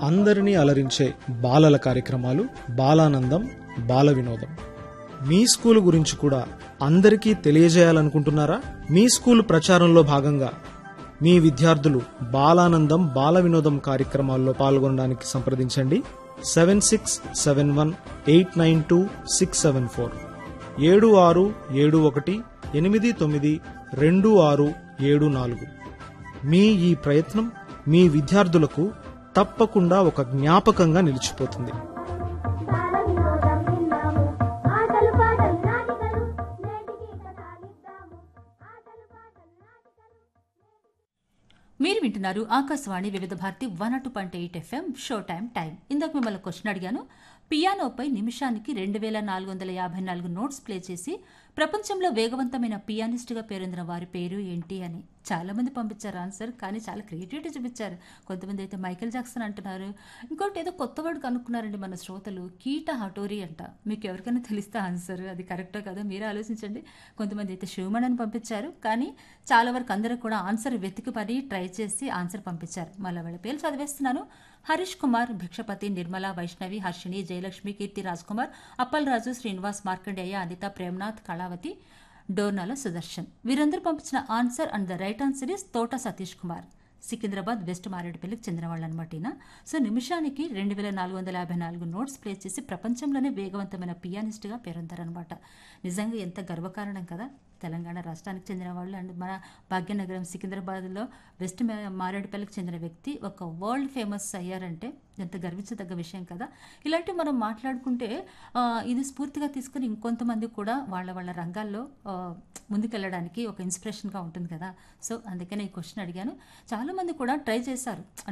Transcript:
అందరినీ అలరించే బాలల కార్యక్రమాలు బాలానందం బాల వినోదం మీ స్కూల్ గురించి కూడా అందరికీ తెలియజేయాలనుకుంటున్నారా మీ స్కూల్ ప్రచారంలో భాగంగా మీ విద్యార్థులు బాలానందం బాల వినోదం కార్యక్రమాల్లో పాల్గొనడానికి సంప్రదించండి seven six seven one eight nine two six seven four ఏడు ఆరు ఏడు ఒకటి ఎనిమిది తొమ్మిది రెండు ఆరు ఏడు నాలుగు మీ ఈ ప్రయత్నం మీ విద్యార్థులకు తప్పకుండా ఒక జ్ఞాపకంగా నిలిచిపోతుంది బాల వినోదం విన్నాము ఆటలు పాటలు నాటికలు నేటికి కథాలిద్దాము ఆటలు పాటలు నాటికలు మీరు వింటున్నారు ఆకాశవాణి వివిధ భారతి వన్ అటు point eight FM show time time ఇందాక మిమ్మల్ని క్వశ్చన్ అడిగాను పియానోపై నిమిషానికి రెండు వేల నాలుగు వందల యాభై నాలుగు నోట్స్ ప్లే చేసి ప్రపంచంలో వేగవంతమైన పియానిస్ట్గా పేరొందిన వారి పేరు ఏంటి అని చాలా మంది పంపించారు ఆన్సర్ కానీ చాలా క్రియేటివిటీ చూపించారు కొంతమంది అయితే మైకేల్ జాక్సన్ అంటున్నారు ఇంకోటి ఏదో కొత్త వర్డ్ కనుక్కున్నారండి మన శ్రోతలు కీట హటోరీ అంట మీకు ఎవరికైనా తెలిస్తే ఆన్సర్ అది కరెక్టో కదా మీరే ఆలోచించండి కొంతమంది అయితే శివమణ్ అని పంపించారు కానీ చాలా వరకు అందరూ కూడా ఆన్సర్ వెతికి పడి ట్రై చేసి ఆన్సర్ పంపించారు మళ్ళీ వాళ్ళ పేర్లు చదివేస్తున్నాను హరీష్ కుమార్ భిక్షపతి నిర్మల వైష్ణవి హర్షిణి జయలక్ష్మి కీర్తి రాజ్ కుమార్ అప్పల్ రాజు శ్రీనివాస్ మార్కండేయ అనిత ప్రేమ్నాథ్ కళావతి డోర్నాల సుదర్శన్ వీరందరూ పంపించిన answer and the right answer is Thota Satish Kumar Secunderabad west మారేడుపల్లికి చెందిన వాళ్ళు అనమాట ఈయన సో నిమిషానికి రెండు వేల నాలుగు వందల యాభై నాలుగు నోట్స్ ప్లే చేసి ప్రపంచంలోనే వేగవంతమైన పియానిస్ట్గా పేరొందారనమాట నిజంగా ఎంత గర్వకారణం కదా తెలంగాణ రాష్ట్రానికి చెందిన వాళ్ళు అండ్ మన భాగ్యనగరం సికింద్రాబాద్లో వెస్ట్ మా- మారేడుపల్లికి చెందిన వ్యక్తి ఒక వరల్డ్ ఫేమస్ అయ్యారంటే ఎంత గర్వించదగ్గ విషయం కదా ఇలాంటివి మనం మాట్లాడుకుంటే ఆ, ఇది స్ఫూర్తిగా తీసుకుని ఇంకొంతమంది కూడా వాళ్ళ వాళ్ళ రంగాల్లో ఆ, ముందుకెళ్ళడానికి ఒక ఇన్స్పిరేషన్గా ఉంటుంది కదా సో అందుకనే ఈ క్వశ్చన్ అడిగాను చాలామంది కూడా ట్రై చేశారు